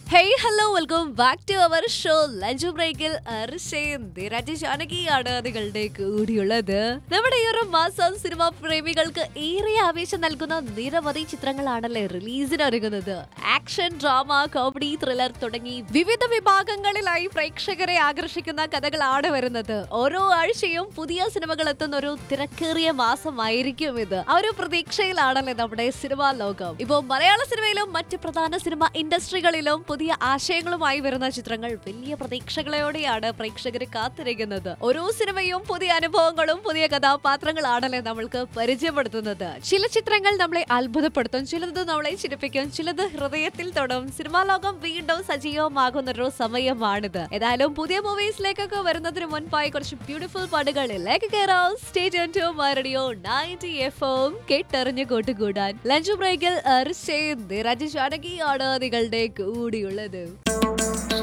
hey hello welcome back to our show lunch ബ്രേക്കിൽ ജാനകിയാണ് നിങ്ങളുടെ കൂടിയുള്ളത് നമ്മുടെ ഈ ഒരു മാസം സിനിമാ പ്രേമികൾക്ക് ഏറെ ആവേശം നൽകുന്ന നിരവധി ചിത്രങ്ങളാണല്ലേ റിലീസിന് ഒരുങ്ങുന്നത് ആക്ഷൻ ഡ്രാമ കോമഡി ത്രില്ലർ തുടങ്ങി വിവിധ വിഭാഗങ്ങളിലായി പ്രേക്ഷകരെ ആകർഷിക്കുന്ന കഥകളാണ് വരുന്നത് ഓരോ ആഴ്ചയും പുതിയ സിനിമകൾ എത്തുന്ന ഒരു തിരക്കേറിയ മാസമായിരിക്കും ഇത് ആ ഒരു പ്രതീക്ഷയിലാണല്ലേ നമ്മുടെ സിനിമാ ലോകം ഇപ്പോ മലയാള സിനിമയിലും മറ്റ് പ്രധാന സിനിമ ഇൻഡസ്ട്രികളിലും പുതിയ ആശയങ്ങളുമായി വരുന്ന ചിത്രങ്ങൾ വലിയ പ്രതീക്ഷകളോടെയാണ് പ്രേക്ഷകർ കാത്തിരിക്കുന്നത് ഓരോ സിനിമയും പുതിയ അനുഭവങ്ങളും പുതിയ കഥാപാത്രങ്ങളാണല്ലേ നമ്മൾക്ക് പരിചയപ്പെടുത്തുന്നത് ചില ചിത്രങ്ങൾ നമ്മളെ അത്ഭുതപ്പെടുത്തും ചിലത് നമ്മളെ ചിരിപ്പിക്കും ചിലത് ഹൃദയത്തിൽ തൊടും സിനിമാ ലോകം വീണ്ടും സജീവമാകുന്ന ഒരു സമയമാണിത് ഏതായാലും പുതിയ മൂവീസിലേക്കൊക്കെ വരുന്നതിന് മുൻപായി കുറച്ച് ബ്യൂട്ടിഫുൾ പാട്ടുകളിലേക്ക് കയറാം stage to radio ninety F M കേട്ടറിഞ്ഞ് കൂട്ടുകൂടാൻ ലഞ്ച് ബ്രേക്കിൽ രാജേഷ് ജാനകിയാണ് നിങ്ങളുടെ കൂടിയുള്ളത്